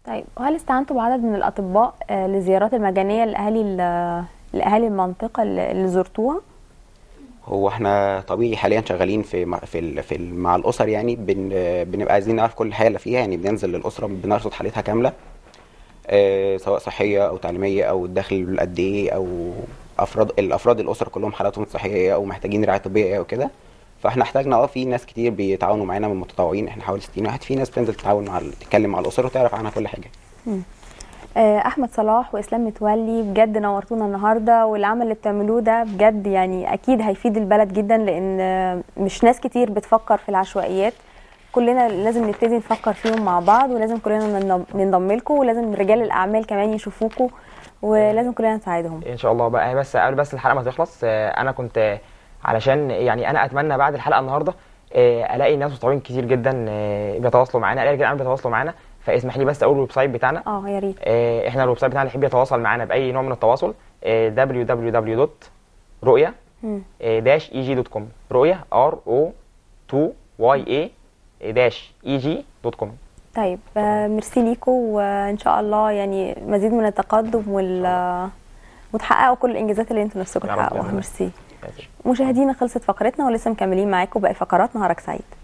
طيب وهل استعنتوا بعدد من الاطباء آه، للزيارات المجانيه لاهالي ال- لاهالي المنطقه اللي اللي زرتوها هو احنا طبيعي حاليا شغالين في مع- في ال في ال مع الاسر يعني بن بنبقى عايزين نعرف كل حاله فيها يعني بننزل للاسره بنرصد حالتها كامله اه سواء صحيه او تعليميه او الدخل قد ايه او افراد الافراد الاسره كلهم حالاتهم صحيه ايه او محتاجين رعايه طبيه ايه وكده فاحنا احتاجنا اه في ناس كتير بيتعاونوا معانا من المتطوعين احنا حوالي 60 واحد في ناس بتنزل تتعاون مع ال- تتكلم مع الاسر وتعرف عنها كل حاجه آه، احمد صلاح واسلام متولي بجد نورتونا النهارده والعمل اللي بتعملوه ده بجد يعني اكيد هيفيد البلد جدا لان آه، مش ناس كتير بتفكر في العشوائيات كلنا لازم نبتدي نفكر فيهم مع بعض ولازم كلنا ننضم- ننضم لكم ولازم رجال الاعمال كمان يشوفوكوا ولازم كلنا نساعدهم ان شاء الله بقى بس قبل بس الحلقه ما تخلص آه، انا كنت آه، علشان يعني انا اتمنى بعد الحلقه النهارده آه، الاقي ناس متطوعين كتير جدا آه، بيتواصلوا معانا الاقي رجال اعمال بيتواصلوا معانا فاسمح لي بس اقول الويب سايت بتاعنا اه يا ريت آه، احنا الويب سايت بتاعنا اللي يحب يتواصل معانا باي نوع من التواصل www.رؤيا مم. داش اي جي دوت كوم رؤيا ار او 2 واي اي داش اي جي دوت كوم طيب آه، ميرسي ليكوا وان شاء الله يعني مزيد من التقدم وال وتحققوا كل الانجازات اللي انتوا نفسكم يا رب تحققوها بإذن الله. ميرسي مشاهدينا خلصت فقرتنا ولسه مكملين معاكم باقي فقرات نهارك سعيد